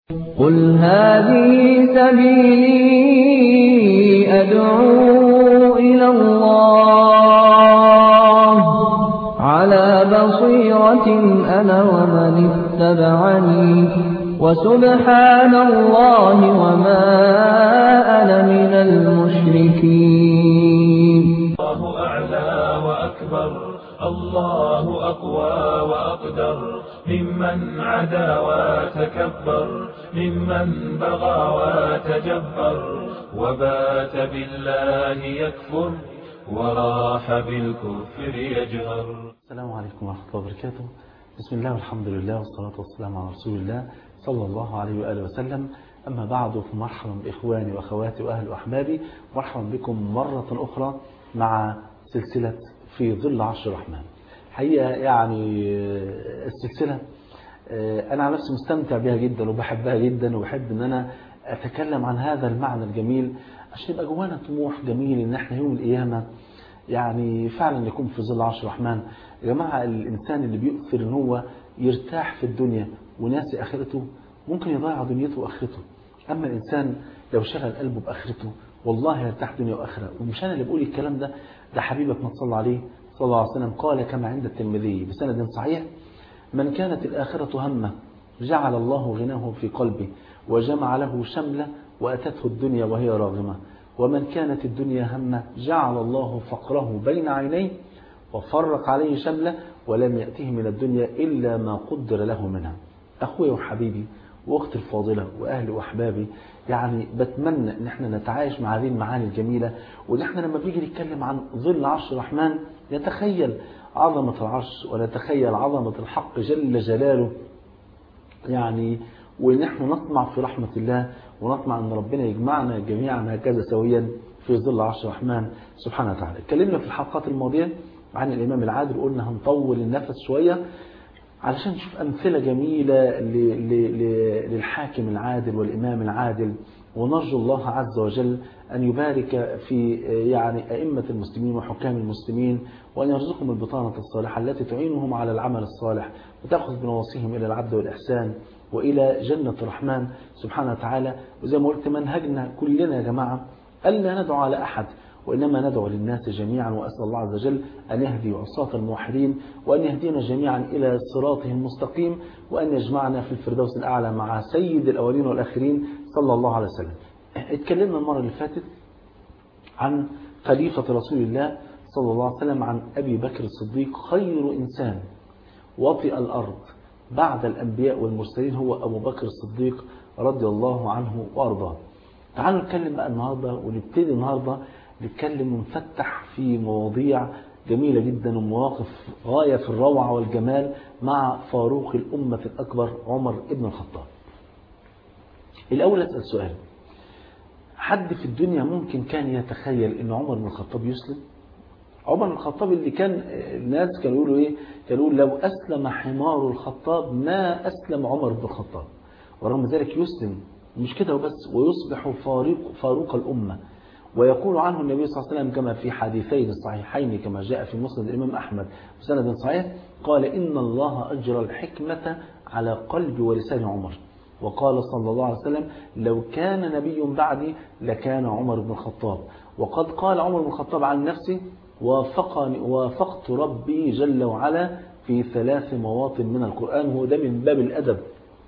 قل هذه سبيلي أدعو إلى الله على بصيرة أنا ومن اتبعني وسبحان الله وما أنا من المشركين الله أعلى وأكبر الله أقوى وأقدر ممن عدا وتكبر ممن بغى وتجبر وبات بالله يكفر وراح بالكفر يجهر السلام عليكم ورحمة الله وبركاته بسم الله والحمد لله والصلاة والسلام على رسول الله صلى الله عليه وآله وسلم أما بعد فمرحبا بإخواني وأخواتي وأهل وأحبابي مرحبا بكم مرة أخرى مع سلسلة في ظل عرش الرحمن حقيقة يعني السلسلة أنا على نفسي مستمتع بها جدا وبحبها جدا وبحب أن أنا أتكلم عن هذا المعنى الجميل عشان يبقى جوانا طموح جميل أن احنا يوم القيامة يعني فعلا يكون في ظل عرش الرحمن يا جماعة الإنسان اللي بيؤثر أن هو يرتاح في الدنيا وناسي آخرته ممكن يضيع دنيته وآخرته أما الإنسان لو شغل قلبه بآخرته والله يرتاح دنيا وآخرة ومش أنا اللي بقول الكلام ده ده حبيبك ما تصلى عليه صلى الله عليه وسلم قال كما عند الترمذي بسند صحيح من كانت الآخرة همه جعل الله غناه في قلبه وجمع له شمله وأتته الدنيا وهي راغمة ومن كانت الدنيا همه جعل الله فقره بين عينيه وفرق عليه شمله ولم يأته من الدنيا إلا ما قدر له منها أخوي وحبيبي واختي الفاضلة وأهلي وأحبابي يعني بتمنى ان احنا نتعايش مع هذه المعاني الجميلة وان احنا لما بيجي نتكلم عن ظل عرش الرحمن نتخيل عظمة العرش ونتخيل عظمة الحق جل جلاله يعني ونحن نطمع في رحمة الله ونطمع ان ربنا يجمعنا جميعا هكذا سويا في ظل عرش الرحمن سبحانه وتعالى اتكلمنا في الحلقات الماضية عن الإمام العادل قلنا هنطول النفس شوية علشان نشوف أمثلة جميلة للحاكم العادل والإمام العادل ونرجو الله عز وجل أن يبارك في يعني أئمة المسلمين وحكام المسلمين وأن يرزقهم البطانة الصالحة التي تعينهم على العمل الصالح وتأخذ بنواصيهم إلى العبد والإحسان وإلى جنة الرحمن سبحانه وتعالى وزي ما قلت منهجنا كلنا يا جماعة ألا ندعو على أحد وإنما ندعو للناس جميعا وأسأل الله عز وجل أن يهدي عصاة الموحدين وأن يهدينا جميعا إلى صراطه المستقيم وأن يجمعنا في الفردوس الأعلى مع سيد الأولين والآخرين صلى الله عليه وسلم اتكلمنا المرة اللي فاتت عن خليفة رسول الله صلى الله عليه وسلم عن أبي بكر الصديق خير إنسان وطئ الأرض بعد الأنبياء والمرسلين هو أبو بكر الصديق رضي الله عنه وأرضاه تعالوا نتكلم بقى النهاردة ونبتدي النهاردة نتكلم ونفتح في مواضيع جميلة جدا ومواقف غاية في الروعة والجمال مع فاروق الأمة الأكبر عمر ابن الخطاب الأول أسأل سؤال حد في الدنيا ممكن كان يتخيل أن عمر بن الخطاب يسلم عمر بن الخطاب اللي كان الناس كانوا يقولوا إيه كانوا يقولوا لو أسلم حمار الخطاب ما أسلم عمر بن الخطاب ورغم ذلك يسلم مش كده وبس ويصبح فاروق, فاروق الأمة ويقول عنه النبي صلى الله عليه وسلم كما في حديثين الصحيحين كما جاء في مسند الإمام أحمد بسند صحيح قال إن الله أجرى الحكمة على قلب ولسان عمر وقال صلى الله عليه وسلم لو كان نبي بعدي لكان عمر بن الخطاب وقد قال عمر بن الخطاب عن نفسه وافقني وافقت ربي جل وعلا في ثلاث مواطن من القرآن وهو ده من باب الأدب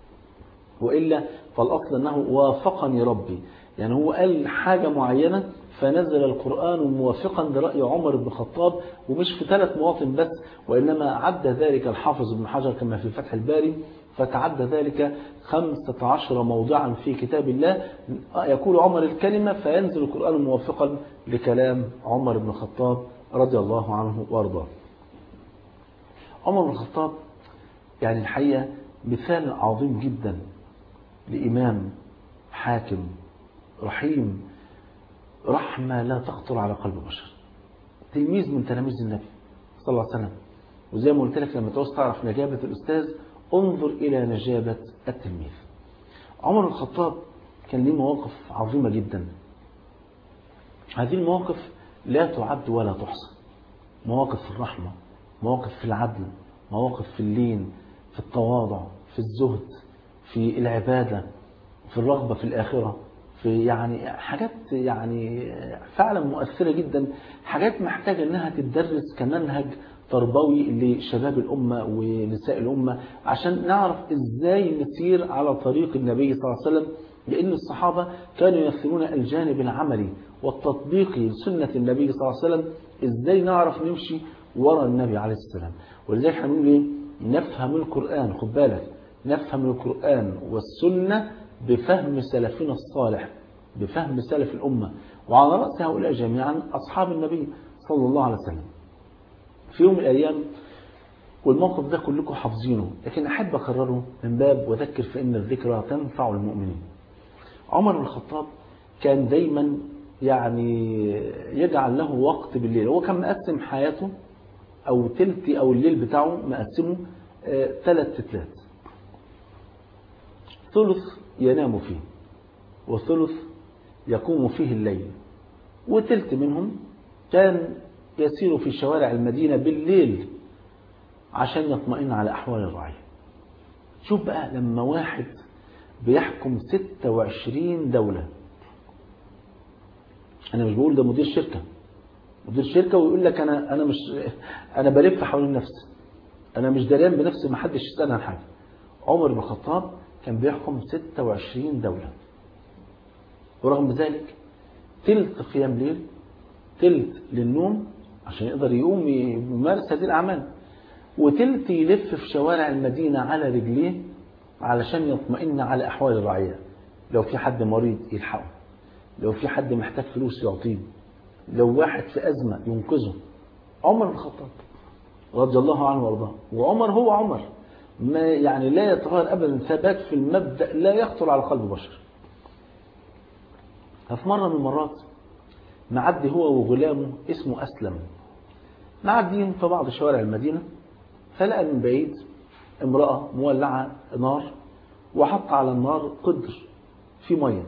وإلا فالأصل أنه وافقني ربي يعني هو قال حاجة معينة فنزل القرآن موافقا لرأي عمر بن الخطاب ومش في ثلاث مواطن بس وإنما عد ذلك الحافظ بن حجر كما في فتح الباري فتعد ذلك خمسة عشر موضعا في كتاب الله يقول عمر الكلمة فينزل القرآن موافقا لكلام عمر بن الخطاب رضي الله عنه وارضاه عمر بن الخطاب يعني الحقيقة مثال عظيم جدا لإمام حاكم رحيم رحمة لا تخطر على قلب بشر تلميذ من تلاميذ النبي صلى الله عليه وسلم وزي ما قلت لك لما تعوز تعرف نجابة الأستاذ انظر إلى نجابة التلميذ عمر الخطاب كان ليه مواقف عظيمة جدا هذه المواقف لا تعد ولا تحصى مواقف في الرحمة مواقف في العدل مواقف في اللين في التواضع في الزهد في العبادة في الرغبة في الآخرة في يعني حاجات يعني فعلا مؤثرة جدا حاجات محتاجة انها تدرس كمنهج تربوي لشباب الأمة ونساء الأمة عشان نعرف ازاي نسير على طريق النبي صلى الله عليه وسلم لأن الصحابة كانوا يمثلون الجانب العملي والتطبيقي لسنة النبي صلى الله عليه وسلم ازاي نعرف نمشي ورا النبي عليه السلام ولذلك هنقول ايه نفهم القرآن خد بالك نفهم القرآن والسنة بفهم سلفنا الصالح بفهم سلف الأمة وعلى رأس هؤلاء جميعا أصحاب النبي صلى الله عليه وسلم في يوم من الأيام والموقف ده كلكم حافظينه لكن أحب أكرره من باب وذكر فإن الذكرى تنفع المؤمنين عمر بن الخطاب كان دايما يعني يجعل له وقت بالليل هو كان مقسم حياته أو تلتي أو الليل بتاعه مقسمه ثلاث تتلات ثلث ينام فيه وثلث يقوم فيه الليل وتلت منهم كان يسير في شوارع المدينة بالليل عشان يطمئن على أحوال الرعية شوف بقى لما واحد بيحكم 26 دولة أنا مش بقول ده مدير شركة مدير شركة ويقول لك أنا أنا مش أنا بلف حوالين نفسي أنا مش دريان بنفسي ما حدش يسألني عن حاجة عمر بن الخطاب كان بيحكم 26 دولة ورغم ذلك تلت قيام ليل تلت للنوم عشان يقدر يقوم يمارس هذه الأعمال وتلت يلف في شوارع المدينة على رجليه علشان يطمئن على أحوال الرعية لو في حد مريض يلحقه لو في حد محتاج فلوس يعطيه لو واحد في أزمة ينقذه عمر بن الخطاب رضي الله عنه وارضاه وعمر هو عمر ما يعني لا يتغير أبدا ثبات في المبدأ لا يخطر على قلب بشر ففي مرة من المرات معدي هو وغلامه اسمه أسلم معديين في بعض شوارع المدينة فلقى من بعيد امرأة مولعة نار وحط على النار قدر في مية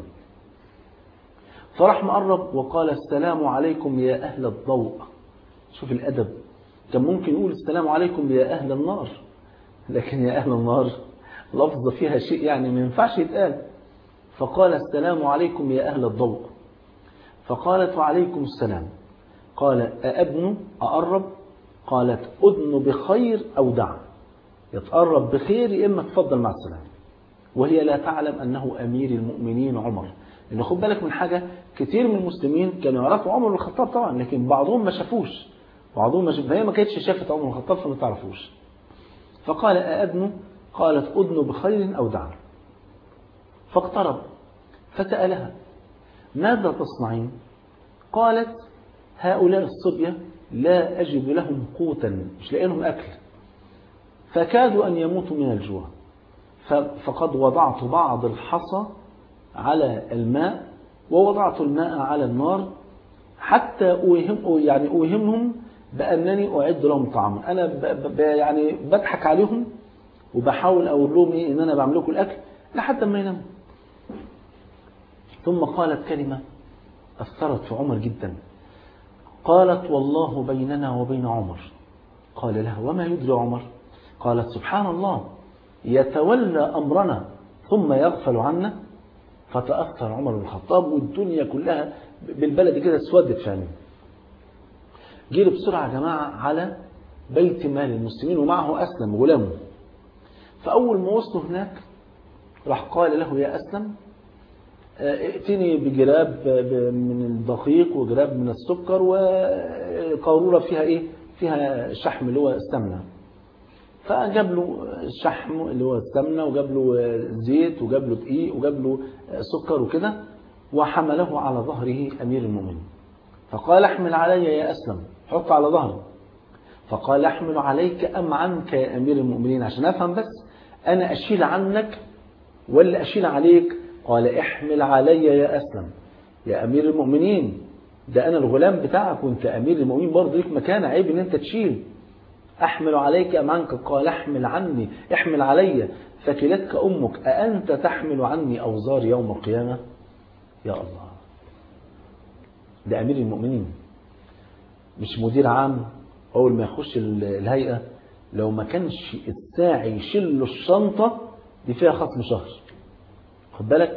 فراح مقرب وقال السلام عليكم يا أهل الضوء شوف الأدب كان ممكن يقول السلام عليكم يا أهل النار لكن يا أهل النار لفظ فيها شيء يعني ما ينفعش يتقال فقال السلام عليكم يا أهل الضوء فقالت وعليكم السلام قال أأبن أقرب قالت أدن بخير أو دع يتقرب بخير يا إما تفضل مع السلام وهي لا تعلم أنه أمير المؤمنين عمر لأن خد بالك من حاجة كتير من المسلمين كانوا يعرفوا عمر بن الخطاب طبعا لكن بعضهم ما شافوش بعضهم ما شاف فهي ما كانتش شافت عمر بن الخطاب فما تعرفوش فقال أأدن قالت أدن بخير أو دع فاقترب فسألها ماذا تصنعين قالت هؤلاء الصبية لا أجد لهم قوتا مش لاقي لهم أكل فكادوا أن يموتوا من الجوع فقد وضعت بعض الحصى على الماء ووضعت الماء على النار حتى أوهم يعني أوهمهم بأنني أعد لهم طعاما أنا ب ب يعني بضحك عليهم وبحاول أقول لهم إيه إن أنا بعمل لكم الأكل لحد ما يناموا ثم قالت كلمة أثرت في عمر جدا قالت والله بيننا وبين عمر قال لها وما يدري عمر قالت سبحان الله يتولى أمرنا ثم يغفل عنا فتأثر عمر بن الخطاب والدنيا كلها بالبلد كده اسودت في عينيه جيل بسرعة يا جماعة على بيت مال المسلمين ومعه أسلم غلامه فأول ما وصلوا هناك راح قال له يا أسلم ائتني بجراب من الدقيق وجراب من السكر وقارورة فيها ايه فيها شحم اللي هو السمنة فجاب له الشحم اللي هو السمنة وجاب له زيت وجاب له دقيق وجاب له سكر وكده وحمله على ظهره أمير المؤمنين فقال احمل علي يا أسلم حط على ظهري فقال احمل عليك أم عنك يا أمير المؤمنين عشان أفهم بس أنا أشيل عنك ولا أشيل عليك قال احمل علي يا أسلم يا أمير المؤمنين ده أنا الغلام بتاعك وانت أمير المؤمنين برضه ليك مكان عيب ان انت تشيل أحمل عليك أم عنك قال احمل عني احمل علي فكلتك أمك أأنت تحمل عني أوزار يوم القيامة يا الله ده أمير المؤمنين مش مدير عام أول ما يخش الهيئة لو ما كانش الساعي يشيل له الشنطة دي فيها خصم شهر خد بالك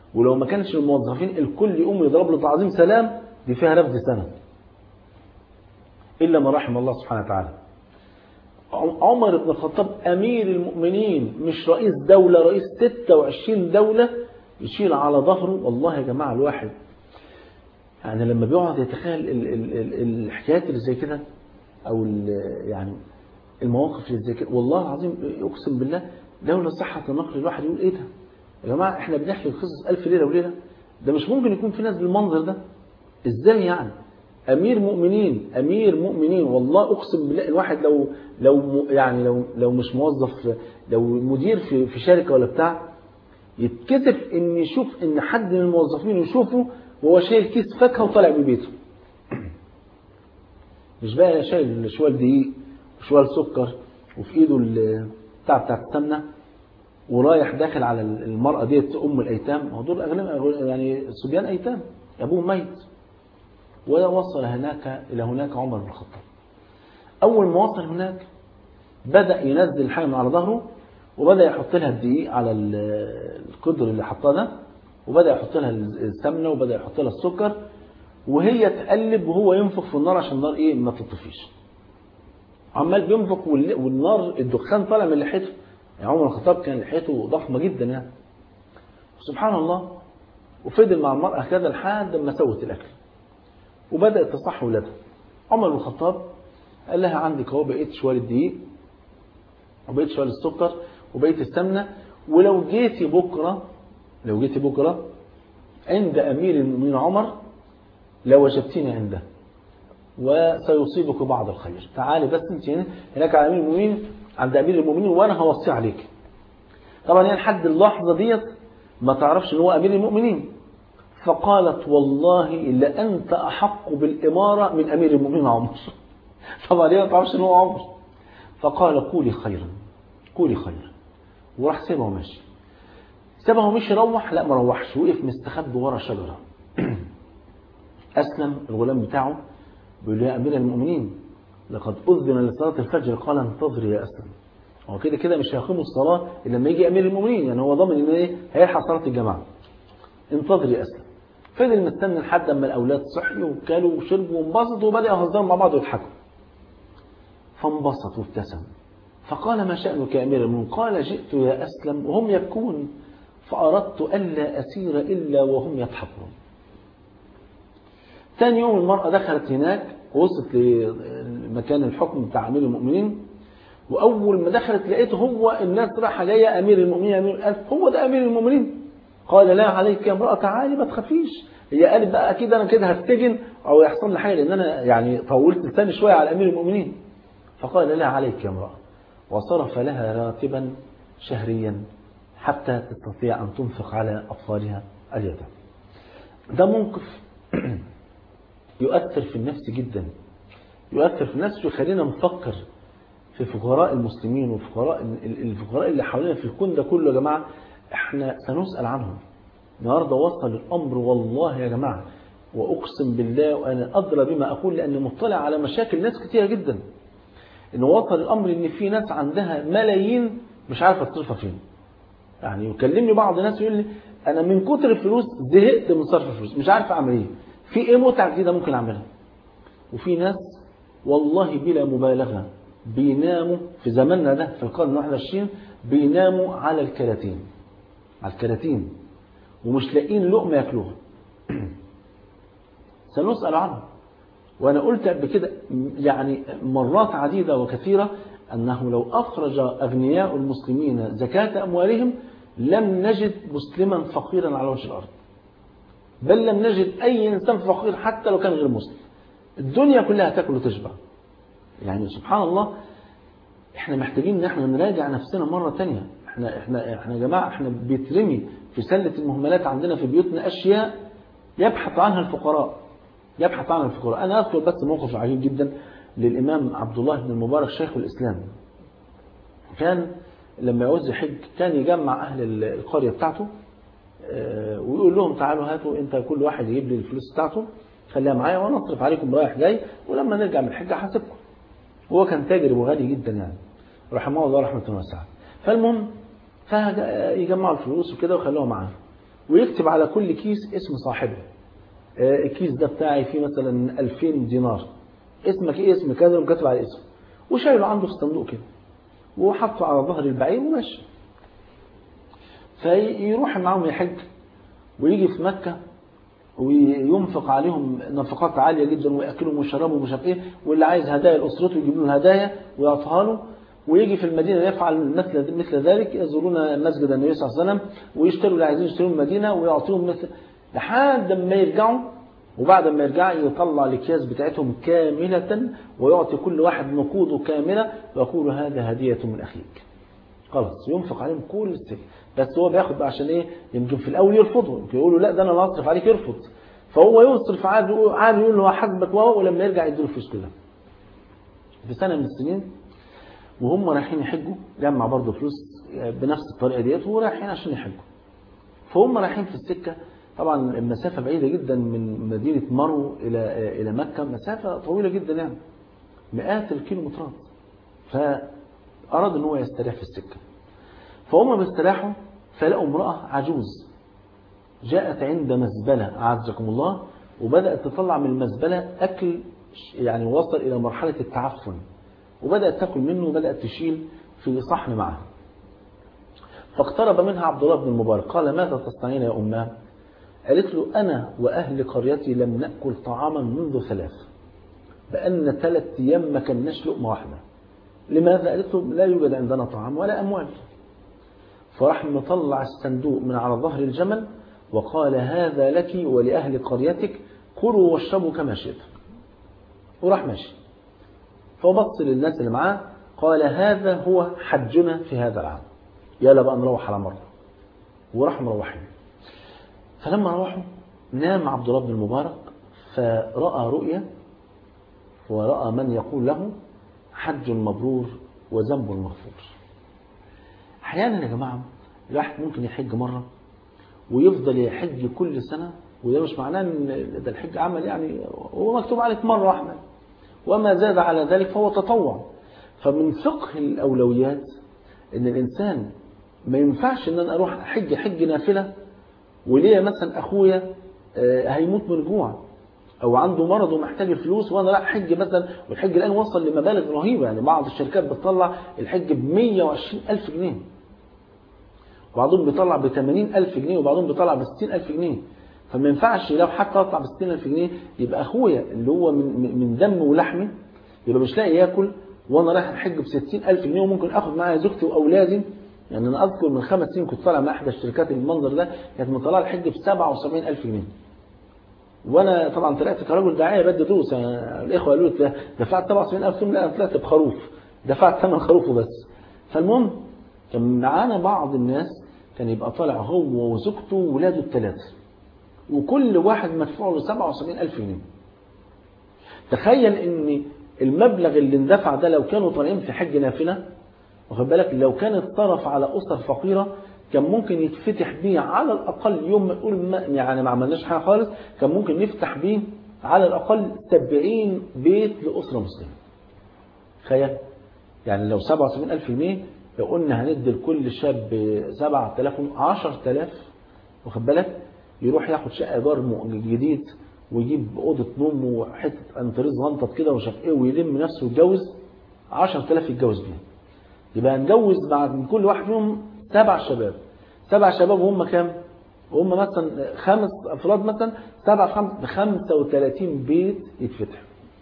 ولو ما كانش الموظفين الكل يقوم يضرب له تعظيم سلام دي فيها رفد سنة إلا ما رحم الله سبحانه وتعالى عمر بن الخطاب أمير المؤمنين مش رئيس دولة رئيس 26 دولة يشيل على ظهره والله يا جماعة الواحد يعني لما بيقعد يتخيل ال- ال- ال- الحكايات اللي زي كده أو ال- يعني المواقف اللي زي كده والله العظيم أقسم بالله لولا صحة النقل الواحد يقول إيه ده يا جماعة إحنا بنحكي قصص ألف ليلة وليلة ده مش ممكن يكون في ناس بالمنظر ده إزاي يعني امير مؤمنين امير مؤمنين والله اقسم بالله الواحد لو لو م- يعني لو لو مش موظف لو مدير في في شركه ولا بتاع يتكسف ان يشوف ان حد من الموظفين يشوفه وهو شايل كيس فاكهه وطالع من بيته مش بقى شايل شوال دقيق وشوال سكر وفي ايده ال- بتاع بتاع السمنه ورايح داخل على المرأة ديت أم الأيتام ما هو دول أغلب يعني صبيان أيتام أبوهم ميت ووصل هناك إلى هناك عمر بن الخطاب أول ما وصل هناك بدأ ينزل الحاجة من على ظهره وبدأ يحط لها الدقيق على ال- القدر اللي حطاه ده وبدأ يحط لها السمنة وبدأ يحط لها السكر وهي تقلب وهو ينفخ في النار عشان النار ايه ما تطفيش عمال بينفخ وال- والنار الدخان طالع من لحيته يعني عمر بن الخطاب كان لحيته ضخمة جدا يعني سبحان الله وفضل مع المرأة كده لحد ما سوت الأكل وبدأت تصح ولادها عمر بن الخطاب قال لها عندك اهو بقيت شوية دقيق وبقيت شوية السكر وبقيت السمنة ولو جيتي بكرة لو جيتي بكرة عند أمير المؤمنين عمر لوجدتيني عنده وسيصيبك بعض الخير تعالي بس انت هنا هناك على امير المؤمنين عند امير المؤمنين وانا هوصي عليك طبعا هي لحد اللحظه ديت ما تعرفش ان هو امير المؤمنين فقالت والله لانت احق بالاماره من امير المؤمنين عمر طبعا هي ما تعرفش ان هو عمر فقال قولي خيرا قولي خيرا وراح سيبها وماشي سيبها ومشي روح لا ما روحش وقف مستخبي ورا شجره أسلم الغلام بتاعه بيقول له يا أمير المؤمنين لقد أذن لصلاة الفجر قال انتظر يا أسلم هو كده كده مش هيقيموا الصلاة إلا لما يجي أمير المؤمنين يعني هو ضامن إن إيه هيلحق صلاة الجماعة انتظر يا أسلم فضل مستني لحد أما الأولاد صحيوا وكلوا وشربوا وانبسطوا وبدأوا يهزروا مع بعض ويضحكوا فانبسط وابتسم فقال ما شأنك يا أمير المؤمنين قال جئت يا أسلم وهم يبكون فأردت ألا أسير إلا وهم يضحكون ثاني يوم المرأة دخلت هناك ووصلت لمكان الحكم بتاع أمير المؤمنين وأول ما دخلت لقيته هو الناس رايحة جاية أمير المؤمنين أمير قال هو ده أمير المؤمنين قال لا عليك يا امرأة تعالي ما تخافيش هي قالت بقى أكيد أنا كده هستجن أو يحصل لي حاجة لأن أنا يعني طولت لساني شوية على أمير المؤمنين فقال لا عليك يا امرأة وصرف لها راتبا شهريا حتى تستطيع أن تنفق على أطفالها اليتامى ده موقف يؤثر في النفس جدا يؤثر في النفس ويخلينا نفكر في فقراء المسلمين وفقراء الفقراء اللي حوالينا في الكون ده كله يا جماعة احنا سنسأل عنهم النهارده وصل الأمر والله يا جماعة وأقسم بالله وأنا أدرى بما أقول لأني مطلع على مشاكل ناس كتيرة جدا إن وصل الأمر إن في ناس عندها ملايين مش عارفة تصرفها فين يعني يكلمني بعض الناس يقول لي أنا من كتر الفلوس زهقت من صرف الفلوس مش عارف أعمل إيه في إيه متعة جديدة ممكن أعملها وفي ناس والله بلا مبالغة بيناموا في زماننا ده في القرن 21 بيناموا على الكراتين على الكراتين ومش لاقيين لقمة ياكلوها سنسأل عنه وأنا قلت قبل كده يعني مرات عديدة وكثيرة أنه لو أخرج أغنياء المسلمين زكاة أموالهم لم نجد مسلما فقيرا على وجه الأرض بل لم نجد أي إنسان فقير حتى لو كان غير مسلم الدنيا كلها تاكل وتشبع يعني سبحان الله احنا محتاجين ان احنا نراجع نفسنا مرة تانية احنا احنا احنا يا جماعة احنا بيترمي في سلة المهملات عندنا في بيوتنا اشياء يبحث عنها الفقراء يبحث عنها الفقراء انا اذكر بس موقف عجيب جدا للامام عبد الله بن المبارك شيخ الاسلام كان لما يعوز يحج كان يجمع اهل القرية بتاعته ويقول لهم تعالوا هاتوا انت كل واحد يجيب لي الفلوس بتاعته خليها معايا وانا اصرف عليكم رايح جاي ولما نرجع من الحجه هحاسبكم. هو كان تاجر وغني جدا يعني رحمه الله رحمه واسعه. فالمهم فيجمعوا الفلوس وكده وخلوها معاه. ويكتب على كل كيس اسم صاحبه آه، الكيس ده بتاعي فيه مثلا 2000 دينار اسمك ايه اسم كذا وكاتب على اسمه وشايله عنده في الصندوق كده وحطه على ظهر البعير وماشي فيروح معاهم يحج ويجي في مكة وينفق عليهم نفقات عالية جدا ويأكلهم ويشربهم ومش عارف ايه واللي عايز هدايا لأسرته يجيب له الهدايا ويعطيها له ويجي في المدينة يفعل مثل مثل ذلك يزورون مسجد النبي صلى الله عليه وسلم ويشتروا اللي عايزين يشتروا المدينة ويعطيهم مثل لحد ما يرجعوا وبعد ما يرجع يطلع الأكياس بتاعتهم كاملة ويعطي كل واحد نقوده كاملة ويقول هذا هدية من أخيك خلاص ينفق عليهم كل السنة بس هو بياخد بقى عشان ايه يمكن في الاول يرفضه يمكن يقولوا لا ده انا اللي هصرف عليك يرفض فهو يصرف عاد يقول عاد يقول له حسبك وهو ولما يرجع يديله الفلوس كلها في سنه من السنين وهم رايحين يحجوا جمع برضه فلوس بنفس الطريقه ديت ورايحين عشان يحجوا فهم رايحين في السكه طبعا المسافه بعيده جدا من مدينه مرو الى الى مكه مسافه طويله جدا يعني مئات الكيلومترات فاراد ان هو يستريح في السكه فهم بيستراحوا فلقوا امرأة عجوز جاءت عند مزبلة أعزكم الله وبدأت تطلع من المزبلة أكل يعني وصل إلى مرحلة التعفن وبدأت تأكل منه وبدأت تشيل في صحن معها فاقترب منها عبد الله بن المبارك قال ماذا تصنعين يا أماه قالت له أنا وأهل قريتي لم نأكل طعاما منذ ثلاث بأن ثلاث أيام ما كناش لقمة واحدة لماذا قالت له لا يوجد عندنا طعام ولا أموال فراح مطلع الصندوق من على ظهر الجمل وقال هذا لك ولأهل قريتك كلوا واشربوا كما شئت وراح ماشي فبص للناس اللي معاه قال هذا هو حجنا في هذا العام يلا بقى نروح على مرة وراح مروحين فلما روحوا نام عبد الله بن المبارك فرأى رؤيا ورأى من يقول له حج مبرور وذنب مغفور احيانا يا جماعه الواحد ممكن يحج مره ويفضل يحج كل سنه وده مش معناه ان ده الحج عمل يعني هو مكتوب عليك مره واحده وما زاد على ذلك فهو تطوع فمن فقه الاولويات ان الانسان ما ينفعش ان انا اروح احج حج نافله وليا مثلا اخويا هيموت من جوع او عنده مرض ومحتاج فلوس وانا رايح حج مثلا والحج الان وصل لمبالغ رهيبه يعني بعض الشركات بتطلع الحج ب 120 الف جنيه وبعضهم بيطلع ب 80 الف جنيه وبعضهم بيطلع ب 60 الف جنيه فما ينفعش لو حتى اطلع ب 60 الف جنيه يبقى اخويا اللي هو من من دم ولحمي يبقى مش لاقي ياكل وانا رايح الحج ب 60 الف جنيه وممكن اخد معايا زوجتي واولادي يعني انا اذكر من خمس سنين كنت طالع مع احدى الشركات المنظر ده كانت مطلعه الحج ب 77 الف جنيه وانا طبعا طلعت كرجل داعيه بدي دروس يعني الاخوه قالوا لي دفعت 77000 لا انا طلعت بخروف دفعت ثمن خروفه بس فالمهم كان معانا بعض الناس كان يبقى طالع هو وزوجته وولاده الثلاثه وكل واحد مدفوع له 77000 جنيه تخيل ان المبلغ اللي اندفع ده لو كانوا طالعين في حج نافله واخد بالك لو كان اتصرف على اسر فقيره كان ممكن يتفتح بيه على الأقل يوم ما نقول ما يعني ما عملناش حاجة خالص كان ممكن نفتح بيه على الأقل 70 بيت لأسرة مسلمة تخيل يعني لو 77 ألف جنيه لو قلنا هندي لكل شاب 7000 10000 واخد بالك يروح ياخد شقة إيجار جديد ويجيب أوضة نوم وحتة أنتريز غنطط كده ومش عارف إيه ويلم نفسه ويتجوز 10000 يتجوز بيها يبقى نجوز بعد كل واحد فيهم سبع شباب سبع شباب وهم كام هم مثلا خمس افراد مثلا سبع خمس ب 35 بيت يتفتح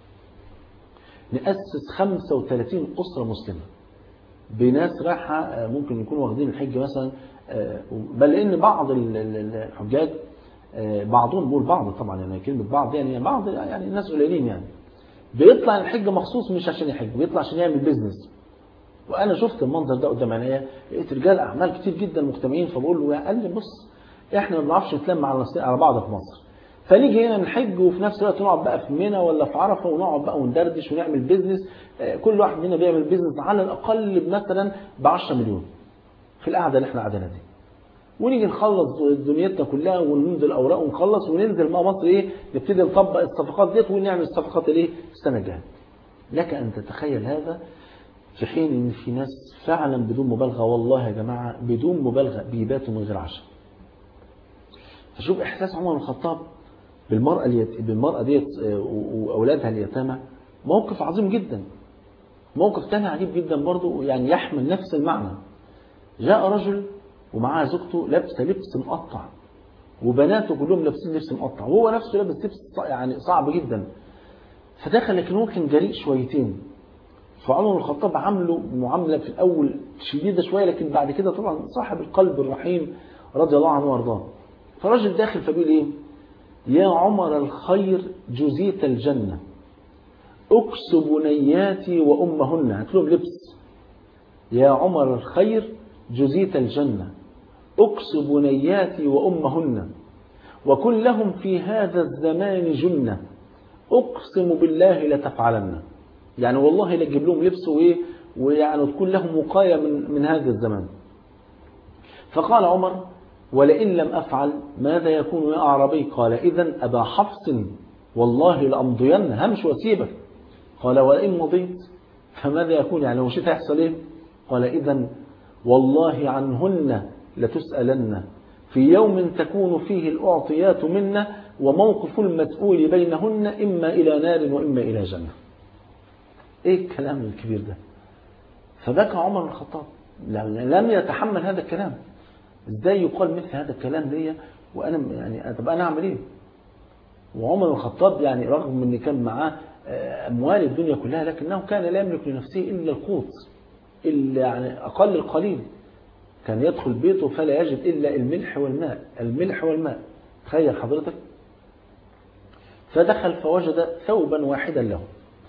نأسس 35 أسرة مسلمة بناس رايحة ممكن يكونوا واخدين الحج مثلا بل إن بعض الحجاج بعضهم بقول بعض طبعا يعني كلمة بعض يعني بعض يعني الناس قليلين يعني بيطلع الحج مخصوص مش عشان يحج بيطلع عشان يعمل بيزنس وانا شفت المنظر ده قدام عينيا لقيت رجال اعمال كتير جدا مجتمعين فبقول له قال لي بص احنا ما بنعرفش نتلم على على بعض في مصر فنيجي هنا نحج وفي نفس الوقت نقعد بقى في منى ولا في عرفه ونقعد بقى وندردش ونعمل بيزنس كل واحد مننا بيعمل بيزنس على الاقل مثلا ب 10 مليون في القعده اللي احنا قاعدينها دي ونيجي نخلص دنيتنا كلها وننزل اوراق ونخلص وننزل مع مصر ايه نبتدي نطبق الصفقات ديت ونعمل الصفقات الايه السنه الجايه لك ان تتخيل هذا في حين ان في ناس فعلا بدون مبالغه والله يا جماعه بدون مبالغه بيباتوا من غير عشاء فشوف إحساس عمر بن الخطاب بالمرأة اليت... بالمرأة ديت آه، و- وأولادها اليتامى موقف عظيم جدا موقف تاني عجيب جدا برضه يعني يحمل نفس المعنى جاء رجل ومعاه زوجته لابسه لبس مقطع وبناته كلهم لابسين لبس مقطع وهو نفسه لابس لبس ص- يعني صعب جدا فدخل لكن هو كان جريء شويتين فعمر بن الخطاب عامله معامله في الاول شديده شويه لكن بعد كده طبعا صاحب القلب الرحيم رضي الله عنه وارضاه فالراجل داخل فبيقول ايه يا عمر الخير جزيت الجنه اكس بنياتي وامهن هات لهم لبس يا عمر الخير جزيت الجنه اكس بنياتي وامهن وكن لهم في هذا الزمان جنه اقسم بالله لتفعلن يعني والله لا تجيب لهم لبس وايه ويعني تكون لهم وقايه من من هذا الزمان فقال عمر ولئن لم افعل ماذا يكون يا اعرابي قال اذا ابا حفص والله لامضين همش واسيبك قال ولئن مضيت فماذا يكون يعني لو مشيت هيحصل ايه قال اذا والله عنهن لتسالن في يوم تكون فيه الاعطيات منا وموقف المسؤول بينهن اما الى نار واما الى جنه ايه الكلام الكبير ده فبكى عمر بن الخطاب لم لم يتحمل هذا الكلام ازاي يقال مثل هذا الكلام ليا وانا يعني طب انا اعمل ايه وعمر بن الخطاب يعني رغم ان كان معاه آه، اموال الدنيا كلها لكنه كان لا يملك لنفسه الا القوت الا يعني اقل القليل كان يدخل بيته فلا يجد الا الملح والماء الملح والماء تخيل حضرتك فدخل فوجد ثوبا واحدا له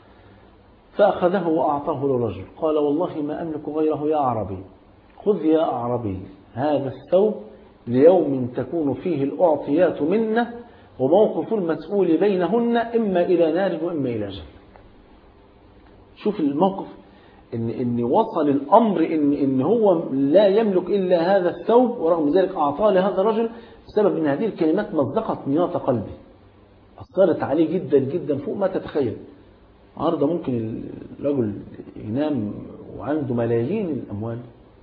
فأخذه وأعطاه للرجل قال والله ما أملك غيره يا عربي خذ يا أعربي هذا الثوب ليوم تكون فيه الأعطيات منا وموقف المسؤول بينهن إما إلى نار وإما إلى جنة شوف الموقف إن, إن وصل الأمر إن, إن هو لا يملك إلا هذا الثوب ورغم ذلك أعطاه لهذا الرجل بسبب أن هذه الكلمات مزقت نياط قلبي أثرت عليه جدا جدا فوق ما تتخيل النهارده ممكن الرجل ينام وعنده ملايين الأموال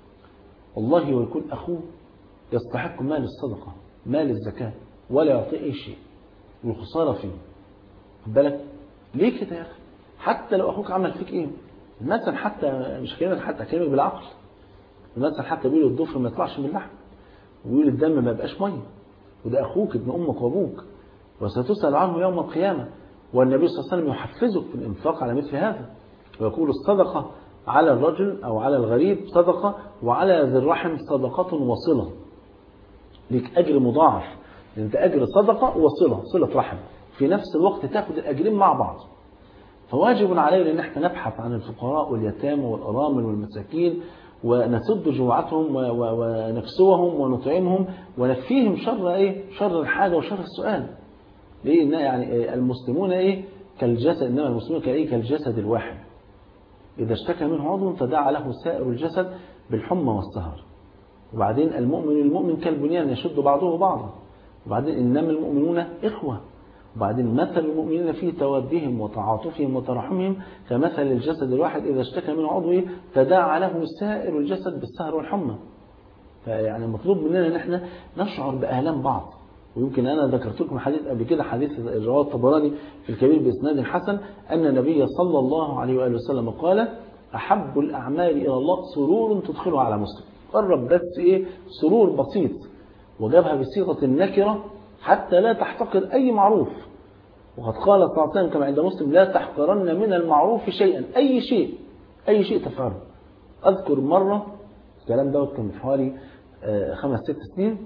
والله ويكون أخوه يستحق مال الصدقة مال الزكاة ولا يعطيه أي شيء والخسارة فيه خد بالك ليه كده يا أخي حتى لو أخوك عمل فيك إيه المثل حتى مش كلمة حتى كلمة بالعقل المثل حتى بيقول الضفر ما يطلعش من اللحم ويقول الدم ما يبقاش ميه وده أخوك ابن أمك وأبوك وستسأل عنه يوم القيامة والنبي صلى الله عليه وسلم يحفزك في الإنفاق على مثل هذا ويقول الصدقة على الرجل أو على الغريب صدقة وعلى ذي الرحم صدقة وصلة ليك أجر مضاعف أنت أجر صدقة وصلة صلة رحم في نفس الوقت تاخد الأجرين مع بعض فواجب علينا أن احنا نبحث عن الفقراء واليتامى والأرامل والمساكين ونسد جوعتهم ونكسوهم ونطعمهم ونكفيهم شر ايه شر الحاجة وشر السؤال ليه يعني المسلمون ايه كالجسد انما المسلمون كايه كالجسد الواحد اذا اشتكى منه عضو تداعى له سائر الجسد بالحمى والسهر وبعدين المؤمن المؤمن كالبنيان يشد بعضه بعضا وبعدين انما المؤمنون اخوه وبعدين مثل المؤمنين في تودهم وتعاطفهم وترحمهم كمثل الجسد الواحد إذا اشتكى منه عضو تداعى له سائر الجسد بالسهر والحمى فيعني مطلوب مننا ان احنا نشعر بآلام بعض ويمكن أنا ذكرت لكم حديث قبل كده حديث رواه الطبراني في الكبير بإسناد حسن أن النبي صلى الله عليه وآله وسلم قال أحب الأعمال إلى الله سرور تدخله على مسلم قرب بس إيه سرور بسيط وجابها بصيغة النكرة حتى لا تحتقر أي معروف وقد قال صلى الله عليه وسلم كما عند مسلم لا تحقرن من المعروف شيئا أي شيء أي شيء تفعله أذكر مرة الكلام دوت كان من حوالي خمس ست سنين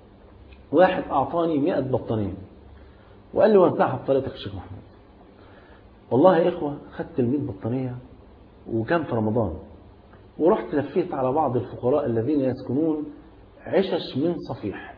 واحد أعطاني 100 بطانية وقال لي وزعها بطريقتك يا شيخ محمود والله يا إخوة خدت ال 100 بطانية وكان في رمضان ورحت لفيت على بعض الفقراء الذين يسكنون عشش من صفيح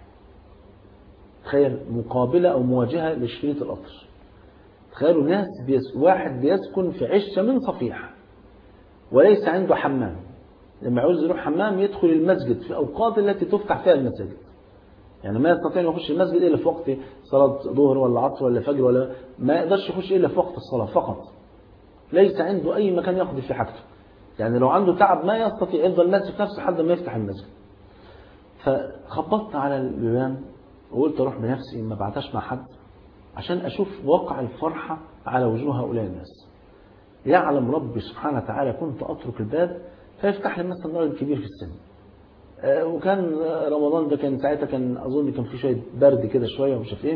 تخيل مقابلة أو مواجهة لشريط القطر تخيلوا ناس بيس واحد بيسكن في عشة من صفيح وليس عنده حمام لما يعوز يروح حمام يدخل المسجد في أوقات التي تفتح فيها المساجد يعني ما يستطيع أن يخش المسجد إلا في وقت صلاة ظهر ولا عصر ولا فجر ولا ما يقدرش يخش إلا في وقت الصلاة فقط ليس عنده أي مكان يقضي في حاجته يعني لو عنده تعب ما يستطيع يفضل ماسك نفسه لحد ما يفتح المسجد فخبطت على البيبان وقلت اروح بنفسي ما بعتش مع حد عشان اشوف واقع الفرحه على وجوه هؤلاء الناس يعلم ربي سبحانه وتعالى كنت اترك الباب فيفتح لي مثلا راجل كبير في السن آه، وكان رمضان ده كان ساعتها كان اظن كان في شويه برد كده شويه ومش عارف ايه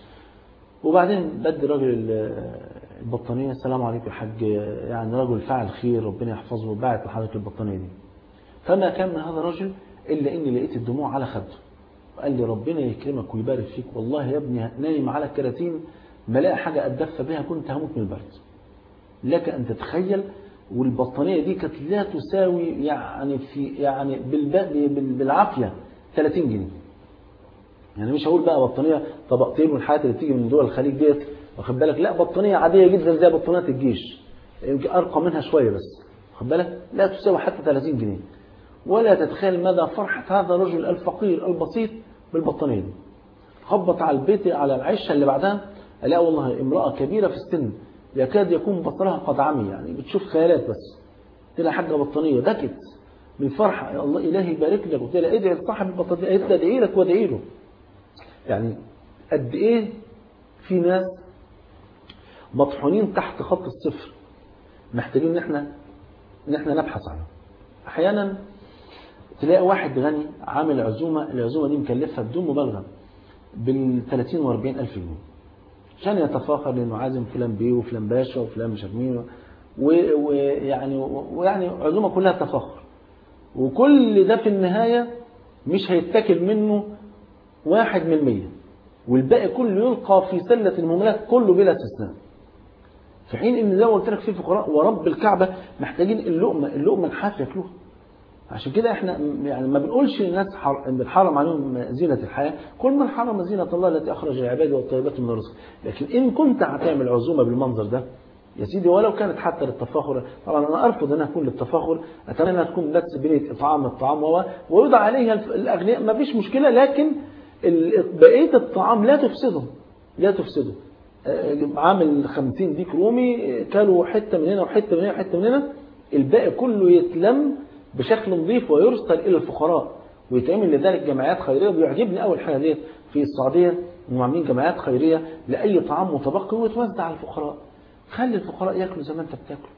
وبعدين بدي راجل ال- البطانيه السلام عليكم يا حاج يعني رجل فاعل خير ربنا يحفظه وبعت لحضرتك البطانيه دي فما كان من هذا الرجل الا اني لقيت الدموع على خده وقال لي ربنا يكرمك ويبارك فيك والله يا ابني نايم على الكراتين ما لاقي حاجه اتدفى بها كنت هموت من البرد لك ان تتخيل والبطانيه دي كانت لا تساوي يعني في يعني بالب- بال- بالعافيه 30 جنيه يعني مش هقول بقى بطانيه طبقتين والحاجات اللي بتيجي من دول الخليج ديت واخد بالك لا بطانيه عاديه جدا زي بطانيات الجيش يمكن ارقى منها شويه بس واخد بالك لا تساوي حتى 30 جنيه ولا تتخيل مدى فرحه هذا الرجل الفقير البسيط بالبطانيه دي خبط على البيت على العشه اللي بعدها الاقي والله امراه كبيره في السن يكاد يكون بصرها قد عمي يعني بتشوف خيالات بس قلت لها حاجه بطانيه بكت من الفرحه يا الله الهي يبارك لك قلت لها ادعي لصاحب البطانيه قالت لي ادعي لك وادعي له يعني قد ايه في ناس مطحونين تحت خط الصفر محتاجين ان احنا ان احنا نبحث عنه احيانا تلاقي واحد غني عامل عزومه العزومه دي مكلفها بدون مبالغه بال 30 و 40 الف جنيه عشان يتفاخر لانه عازم فلان بيه وفلان باشا وفلان مش عارف مين و- ويعني ويعني عزومه كلها تفاخر وكل ده في النهايه مش هيتاكل منه واحد من المية والباقي كله يلقى في سلة المملكة كله بلا استثناء في حين ان زي ما قلت لك في فقراء ورب الكعبة محتاجين اللقمة اللقمة الحاف ياكلوها عشان كده احنا م- يعني ما بنقولش للناس حر- بنحرم عليهم زينة الحياة كل من حرم زينة الله التي أخرج لعباده والطيبات من الرزق لكن إن كنت هتعمل عزومة بالمنظر ده يا سيدي ولو كانت حتى للتفاخر طبعا انا ارفض انها تكون للتفاخر اتمنى انها تكون بس بنيه اطعام الطعام و- ويوضع عليها الف- الاغنياء ما فيش مشكله لكن ال- بقيه الطعام لا تفسده لا تفسده آه، عامل 50 ديك رومي آه، كلوا حته من هنا وحته من هنا وحته من هنا الباقي كله يتلم بشكل نظيف ويرسل الى الفقراء ويتعمل لذلك جمعيات خيريه وبيعجبني اول حاجه ديت في السعوديه انهم عاملين جمعيات خيريه لاي طعام متبقي ويتوزع على الفقراء خلي الفقراء ياكلوا زي ما انت بتاكل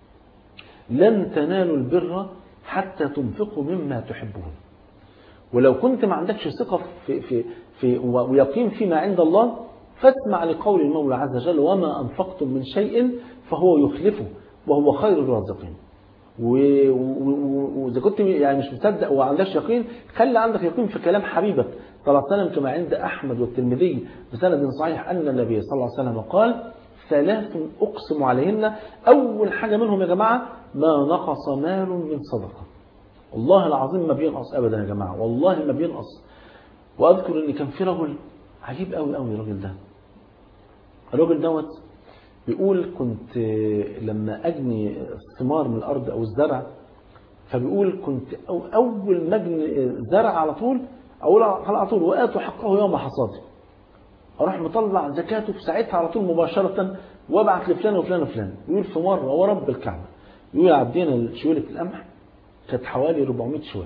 لن تنالوا البر حتى تنفقوا مما تحبون ولو كنت ما عندكش ثقة في, في, في ويقين فيما عند الله فاسمع لقول المولى عز وجل وما أنفقتم من شيء فهو يخلفه وهو خير الرازقين و- و- و- وإذا كنت يعني مش مصدق وما عندكش يقين خلي عندك يقين في كلام حبيبك صلى الله عليه وسلم كما عند أحمد والترمذي بسند صحيح أن النبي صلى الله عليه وسلم قال ثلاث أقسم عليهن أول حاجة منهم يا جماعة ما نقص مال من صدقة والله العظيم ما بينقص ابدا يا جماعه والله ما بينقص واذكر ان كان في رجل عجيب قوي قوي الراجل ده الراجل دوت بيقول كنت لما اجني الثمار من الارض او الزرع فبيقول كنت أو اول ما اجني زرع على طول اقول على طول واتوا حقه يوم حصاده اروح مطلع زكاته في ساعتها على طول مباشره وابعت لفلان وفلان وفلان يقول في مره ورب الكعبه يقول عدينا شويله القمح كانت حوالي 400 شوال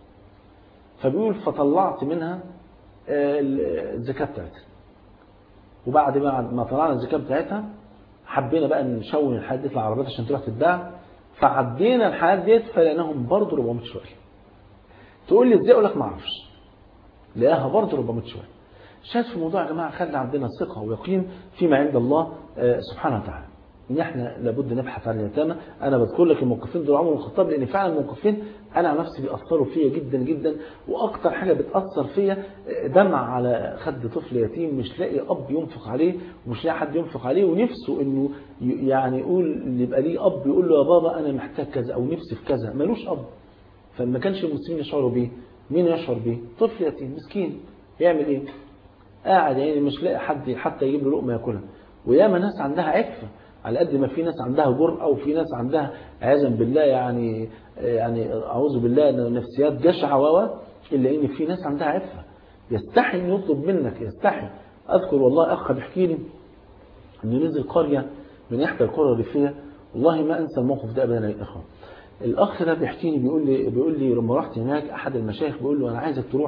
فبيقول فطلعت منها آه، الزكاة بتاعتها وبعد ما ما طلعنا الزكاة بتاعتها حبينا بقى نشون الحاجات دي في العربيات عشان تروح تتباع فعدينا الحاجات ديت فلقيناهم برضه 400 شوال تقول لي ازاي اقول لك ما اعرفش لقاها برضه 400 شوال شاهد في الموضوع يا جماعه خلي عندنا ثقه ويقين فيما عند الله آه، سبحانه وتعالى ان احنا لابد نبحث عن اليتامى انا بذكر لك الموقفين دول عمر بن الخطاب لان فعلا الموقفين انا عن نفسي بيأثروا فيا جدا جدا واكتر حاجه بتأثر فيا دمع على خد طفل يتيم مش لاقي اب ينفق عليه ومش لاقي حد ينفق عليه ونفسه انه ي- يعني يقول يبقى ليه اب يقول له يا بابا انا محتاج كذا او نفسي في كذا ملوش اب فما كانش المسلمين يشعروا بيه مين يشعر بيه طفل يتيم مسكين يعمل ايه قاعد يعني مش لاقي حد حتى يجيب له لقمه ياكلها وياما ناس عندها عفه على قد ما في ناس عندها جرأة وفي ناس عندها عياذا بالله يعني يعني اعوذ بالله إن نفسيات جشعه و الا ان في ناس عندها عفه يستحي ان يطلب منك يستحي اذكر والله اخ بيحكي لي انه نزل قريه من احدى القرى الريفيه والله ما انسى الموقف ده ابدا يا اخوان الاخ ده بيحكي لي بيقول لي بيقول لي لما رحت هناك احد المشايخ بيقول له انا عايزك تروح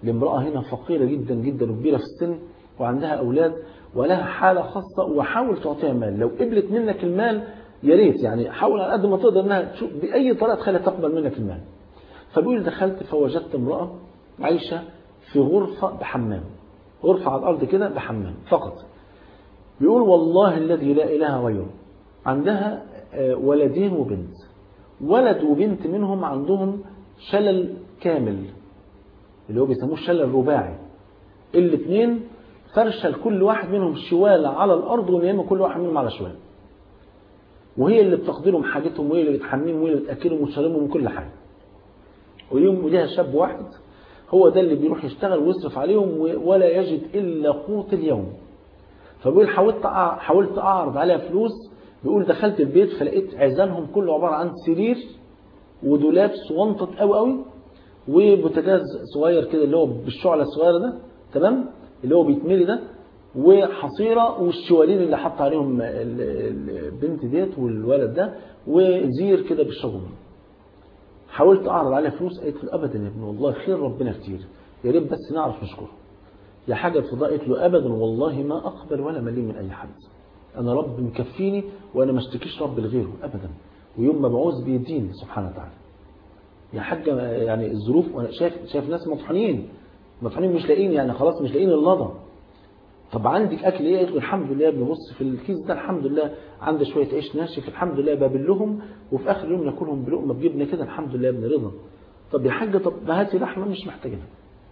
لامرأة هنا فقيرة جدا جدا وكبيرة في السن وعندها أولاد ولها حالة خاصة وحاول تعطيها مال لو قبلت منك المال يا ريت يعني حاول على قد ما تقدر انها تشوف باي طريقه تخليها تقبل منك المال فبيقول دخلت فوجدت امراه عايشه في غرفه بحمام غرفه على الارض كده بحمام فقط بيقول والله الذي لا اله غيره عندها ولدين وبنت ولد وبنت منهم عندهم شلل كامل اللي هو بيسموه الشلل الرباعي الاثنين فرشه لكل واحد منهم شواله على الارض ونيمه كل واحد منهم على شواله وهي اللي بتقضي لهم حاجتهم وهي اللي بتحميهم وهي اللي بتاكلهم وتشربهم من كل حاجه ويوم وليها شاب واحد هو ده اللي بيروح يشتغل ويصرف عليهم ولا يجد الا قوت اليوم فبيقول حاولت حاولت اعرض عليها فلوس بيقول دخلت البيت فلقيت عزالهم كله عباره عن سرير ودولاب صوانطت قوي قوي وبوتاجاز صغير كده اللي هو بالشعله الصغيره ده تمام اللي هو بيتملي ده وحصيره والشوالين اللي حط عليهم البنت ديت والولد ده وزير كده بالشغل حاولت اعرض عليها فلوس قالت له ابدا يا ابني والله خير ربنا كتير يا ريت بس نعرف نشكره يا حاجه الفضاء قالت له ابدا والله ما اقبل ولا مليم من اي حد انا رب مكفيني وانا ما اشتكيش رب لغيره ابدا ويوم ما بعوز بيديني سبحانه وتعالى يا حاجه يعني الظروف وانا شايف شايف ناس مطحونين مطحونين مش لاقيين يعني خلاص مش لاقيين اللضا طب عندك اكل ايه؟ قلت له الحمد لله بنبص في الكيس ده الحمد لله عندي شويه عيش ناشف الحمد لله بابلهم وفي اخر اليوم ناكلهم بلقمه بجبنه كده الحمد لله ابن رضا طب يا حاجه طب ما هاتي لحمه مش محتاجينها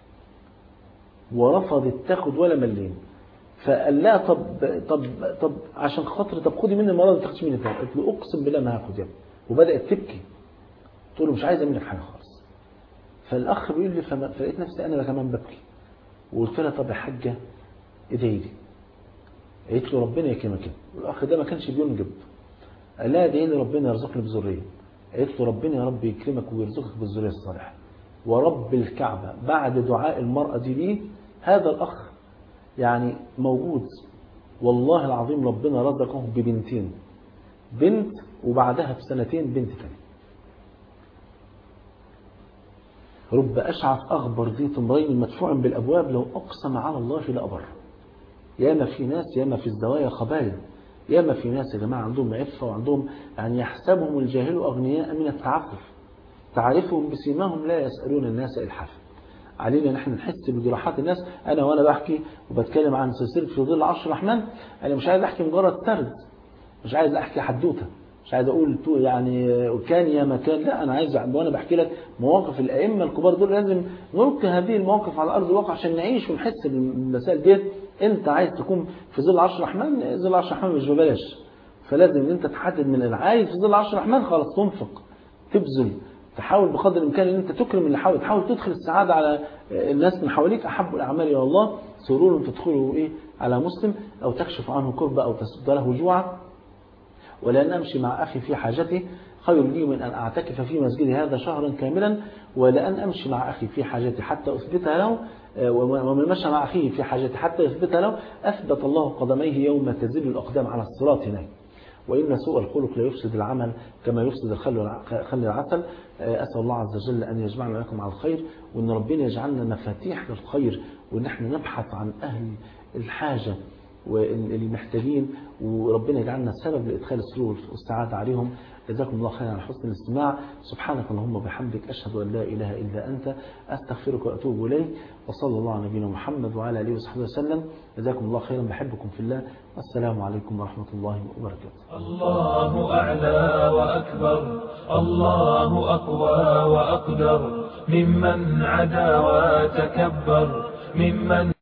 ورفضت تاخد ولا مليم فقال لها طب طب طب عشان خاطر طب خدي مني المره ما تاخدش مني تاني قلت له اقسم بالله ما هاخد يا ابني وبدات تبكي قلت له مش عايزه منك حاجه خالص فالاخ بيقول لي فلقيت نفسي انا كمان ببكي وقلت لها طب يا حاجه ادعي لي قالت له ربنا يكرمك والاخ ده ما كانش بينجب قال لها ادعي لي ربنا يرزقني بذريه قالت له ربنا يا رب يكرمك ويرزقك بالذريه الصالحه ورب الكعبه بعد دعاء المراه دي ليه هذا الاخ يعني موجود والله العظيم ربنا رزقه ببنتين بنت وبعدها بسنتين بنت ثانيه رب أشعث أغبر ذي تمرين مدفوع بالأبواب لو أقسم على الله لأبر ياما في ناس ياما في الزوايا خبايا ياما في ناس يا جماعة عندهم عفة وعندهم يعني يحسبهم الجاهل أغنياء من التعفف تعرفهم بسيماهم لا يسألون الناس إلحافا علينا نحن نحس بجراحات الناس أنا وأنا بحكي وبتكلم عن سلسلة في ظل عرش الرحمن أنا مش عايز أحكي مجرد سرد مش عايز أحكي حدوتة مش عايز اقول يعني كان يا مكان لا انا عايز وانا بحكي لك مواقف الائمه الكبار دول لازم نلقي هذه المواقف على ارض الواقع عشان نعيش ونحس بالمسائل ديت انت عايز تكون في ظل عرش الرحمن ظل عرش الرحمن مش ببلاش فلازم ان انت تحدد من العايز في ظل عرش الرحمن خلاص تنفق تبذل تحاول بقدر الامكان ان انت تكرم اللي حواليك تحاول تدخل السعاده على الناس من حواليك احب الاعمال الى الله سرور تدخله ايه على مسلم او تكشف عنه كربه او تسد له جوعا ولأن أمشي مع أخي في حاجته خير لي من أن أعتكف في مسجدي هذا شهرا كاملا ولأن أمشي مع أخي في حاجتي حتى أثبتها له ومن مشى مع أخيه في حاجتي حتى يثبتها له أثبت الله قدميه يوم تزل الأقدام على الصراط هناك وإن سوء الخلق لا يفسد العمل كما يفسد الخل خل العسل أسأل الله عز وجل أن يجمعنا وإياكم على الخير وأن ربنا يجعلنا مفاتيح للخير وأن احنا نبحث عن أهل الحاجة والمحتاجين وربنا يجعلنا سبب لإدخال السرور والسعادة عليهم جزاكم الله خيرا على حسن الاستماع سبحانك اللهم وبحمدك أشهد أن لا إله إلا أنت أستغفرك وأتوب إليك وصلى الله على نبينا محمد وعلى آله وصحبه وسلم جزاكم الله خيرا بحبكم في الله والسلام عليكم ورحمة الله وبركاته الله أعلى وأكبر الله أقوى وأقدر ممن عدا وتكبر ممن